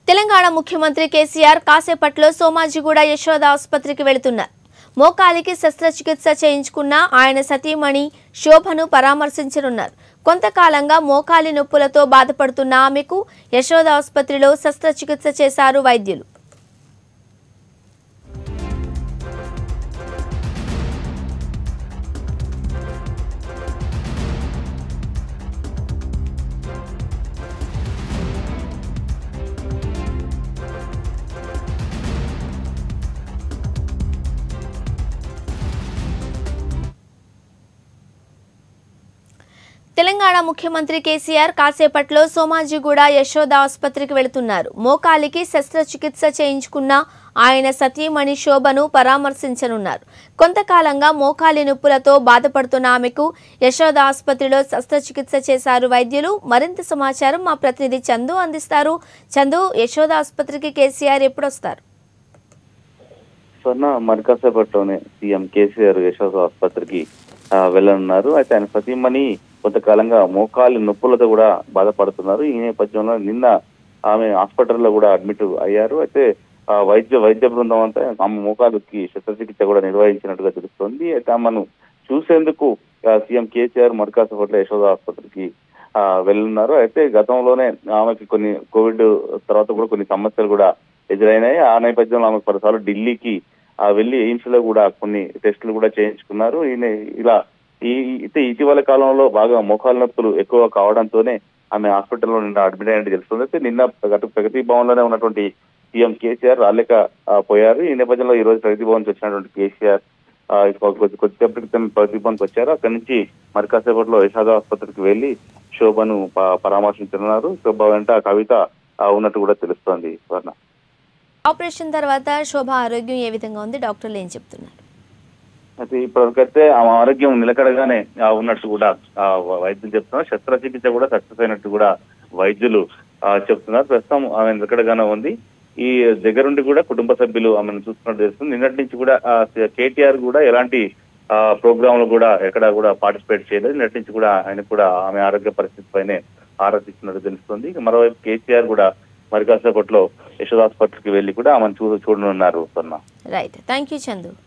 తెలంగాణ ముఖ్యమంత్రి కేసీఆర్ కాసేపట్లో సోమాజిగూడ యశోద ఆసుపత్రికి వెళుతున్నారు మోకాలికి శస్త్రచికిత్స చేయించుకున్న ఆయన సతీమణి శోభను పరామర్శించనున్నారు కొంతకాలంగా మోకాలి నొప్పులతో బాధపడుతున్న ఆమెకు యశోద ఆసుపత్రిలో శస్త్రచికిత్స చేశారు వైద్యులు తెలంగాణ ముఖ్యమంత్రి కేసీఆర్ కాసేపట్లో సోమాజిగూడ యశోద ఆసుపత్రికి వెళుతున్నారు మోకాలికి శస్త్రచికిత్స చేయించుకున్న ఆయన సతీమణి శోభను పరామర్శించనున్నారు కొంతకాలంగా మోకాలి నొప్పులతో బాధపడుతున్న ఆమెకు యశోద ఆసుపత్రిలో శస్త్రచికిత్స చేశారు వైద్యులు మరింత సమాచారం మా ప్రతినిధి చందు అందిస్తారు చందు యశోద ఆసుపత్రికి కేసీఆర్ ఎప్పుడు వస్తారు స్వర్ణ మరికాసేపట్లోనే సీఎం కేసీఆర్ యశోద ఆసుపత్రికి ఆ, వెళ్ళనున్నారు అయితే ఆయన సతీమణి కొంతకాలంగా మోకాలి నొప్పులతో కూడా బాధపడుతున్నారు ఈ నేపథ్యంలో నిన్న ఆమె హాస్పిటల్లో కూడా అడ్మిట్ అయ్యారు అయితే ఆ, వైద్య వైద్య బృందం అంతా ఆమె మోకాలుకి శస్త్రచికిత్స కూడా నిర్వహించినట్టుగా తెలుస్తోంది అయితే ఆమెను చూసేందుకు ఆ, సీఎం కేసీఆర్ మరికాసేపట్లో యశోద ఆసుపత్రికి ఆ, వెళ్ళున్నారు అయితే గతంలోనే ఆమెకి కొన్ని కోవిడ్ తర్వాత కూడా కొన్ని సమస్యలు కూడా ఎదురైనాయి ఆ నేపథ్యంలో ఆమె పలుసార్లు ఢిల్లీకి ఆ వెళ్ళి ఎయిమ్స్ లో కూడా కొన్ని టెస్టులు కూడా చేయించుకున్నారు ఈయన ఇలా ఈ అయితే ఇటీవల కాలంలో బాగా మోకాలు నొప్పులు ఎక్కువ కావడంతోనే ఆమె హాస్పిటల్లో నిన్న అడ్మిట్ అయినట్టు తెలుస్తుంది అయితే నిన్న గత ప్రగతి భవన్ లోనే ఉన్నటువంటి సీఎం కేసీఆర్ రాలేక ఆ, పోయారు ఈ నేపథ్యంలో ఈ రోజు ప్రగతి భవన్ వచ్చినటువంటి కేసీఆర్ ఆ, కొద్ది కొద్ది- కొద్దిసేపటి క్రితం ప్రగతి భవన్కి వచ్చారు అక్కడి నుంచి మరి కాసేపట్లో యశాద ఆసుపత్రికి వెళ్లి శోభను ప- పరామర్శించనున్నారు శోభ వెంట కవిత ఆ, ఉన్నట్టు కూడా తెలుస్తోంది స్వర్ణ ఆపరేషన్ తర్వాత శోభ ఆరోగ్యం ఏ విధంగా ఉంది డాక్టర్లు ఏం చెప్తున్నారు అయితే ఇప్పటివరకైతే ఆమె ఆరోగ్యం నిలకడగానే ఆ, ఉన్నట్టు కూడా ఆ, వ- వైద్యులు చెప్తున్నారు శస్త్రచికిత్స కూడా సక్సెస్ అయినట్టు కూడా వైద్యులు ఆ, చెప్తున్నారు ప్రస్తుతం ఆమె నిలకడగానే ఉంది ఈ దగ్గరుండి కూడా కుటుంబ సభ్యులు ఆమెను చూస్తున్నట్టు తెలుస్తుంది నిన్నటి నుంచి కూడా ఆ, కేటీఆర్ కూడా ఎలాంటి ప్రోగ్రామ్ లో కూడా ఎక్కడ కూడా పార్టిసిపేట్ చేయలేదు నిన్నటి నుంచి కూడా ఆయన కూడా ఆమె ఆరోగ్య పరిస్థితి పైనే ఆరా తీస్తున్నట్టు తెలుస్తుంది ఇక మరోవైపు కేసీఆర్ కూడా మరి కాసేపట్లో యశోద ఆసుపత్రికి వెళ్లి కూడా ఆమెను చూ చూడనున్నారు స్వర్ణ రైట్ థ్యాంక్ యూ చందు